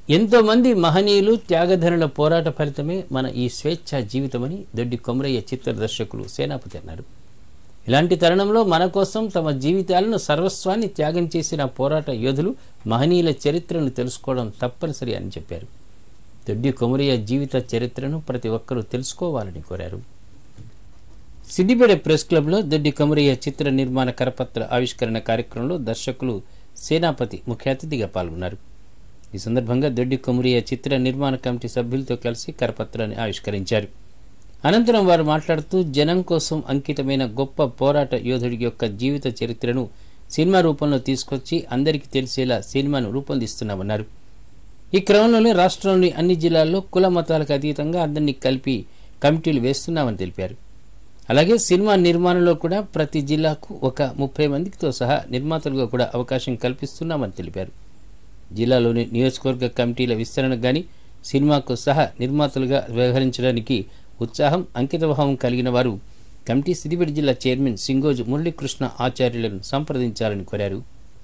ఎంతోమంది మహనీయులు త్యాగధనుల పోరాట ఫలితమే మన ఈ స్వేచ్ఛా జీవితమని దొడ్డి కొమరయ్య చిత్ర దర్శకులు సేనాపతి అన్నారు ఇలాంటి తరుణంలో మన కోసం తమ జీవితాలను సర్వస్వాన్ని త్యాగం చేసిన పోరాట యోధులు మహనీయుల చరిత్రను తెలుసుకోవడం తప్పనిసరి అని చెప్పారు దొడ్డి కొమరయ్య జీవిత చరిత్రను ప్రతి ఒక్కరూ తెలుసుకోవాలని కోరారు సిద్దిపేట ప్రెస్ క్లబ్లో దొడ్డి కొమరయ్య చిత్ర నిర్మాణ కరపత్ర ఆవిష్కరణ కార్యక్రమంలో దర్శకులు సేనాపతి ముఖ్య అతిథిగా పాల్గొన్నారు ఈ సందర్భంగా దొడ్డి కొమరయ్య చిత్ర నిర్మాణ కమిటీ సభ్యులతో కలిసి కరపత్రాన్ని ఆవిష్కరించారు అనంతరం వారు మాట్లాడుతూ జనం కోసం అంకితమైన గొప్ప పోరాట యోధుడి యొక్క జీవిత చరిత్రను సినిమా రూపంలో తీసుకొచ్చి అందరికీ తెలిసేలా సినిమాను రూపొందిస్తున్నామన్నారు ఈ క్రమంలోనే రాష్ట్రంలోని అన్ని జిల్లాల్లో కుల మతాలకు అతీతంగా అందరినీ కలిపి కమిటీలు వేస్తున్నామని తెలిపారు అలాగే సినిమా నిర్మాణంలో కూడా ప్రతి జిల్లాకు ఒక ముప్పై మందితో సహా నిర్మాతలుగా కూడా అవకాశం కల్పిస్తున్నామని తెలిపారు జిల్లాలోని నియోజకవర్గ కమిటీల విస్తరణ గాని సినిమాకు సహా నిర్మాతలుగా వ్యవహరించడానికి ఉత్సాహం అంకితభావం కలిగిన వారు కమిటీ సిద్దిపేట జిల్లా చైర్మన్ సింగోజు మురళీకృష్ణ ఆచార్యులను సంప్రదించాలని కోరారు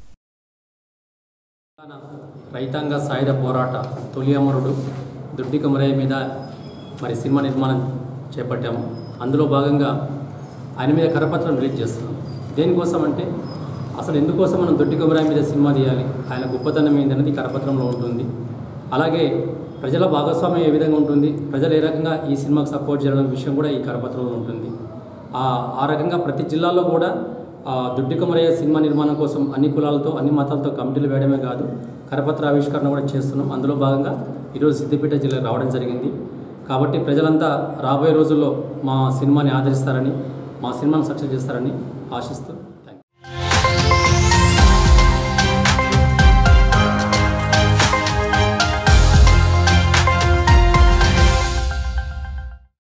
రైతాంగ సాయుధ పోరాట తొలి అమరుడు దుడ్డి కొమరయ్య మీద మరి సినిమా నిర్మాణం చేపట్టాము అందులో భాగంగా ఆయన మీద కరపత్రం రిలీజ్ చేస్తున్నాం దేనికోసం అంటే అసలు ఎందుకోసం మనం దొడ్డి కొమరయ్య మీద సినిమా తీయాలి ఆయన గొప్పతనం ఏంటనేది ఈ కరపత్రంలో ఉంటుంది అలాగే ప్రజల భాగస్వామ్యం ఏ విధంగా ఉంటుంది ప్రజలు ఏ రకంగా ఈ సినిమాకు సపోర్ట్ చేయడం విషయం కూడా ఈ కరపత్రంలో ఉంటుంది ఆ ఆ రకంగా ప్రతి జిల్లాలో కూడా ఆ, దుడ్డి కొమరయ్య సినిమా నిర్మాణం కోసం అన్ని కులాలతో అన్ని మతాలతో కమిటీలు వేయడమే కాదు కరపత్ర ఆవిష్కరణ కూడా చేస్తున్నాం అందులో భాగంగా ఈరోజు సిద్దిపేట జిల్లాకు రావడం జరిగింది కాబట్టి ప్రజలంతా రాబోయే రోజుల్లో మా సినిమాని ఆదరిస్తారని మా సినిమాను సక్సెస్ చేస్తారని ఆశిస్తూ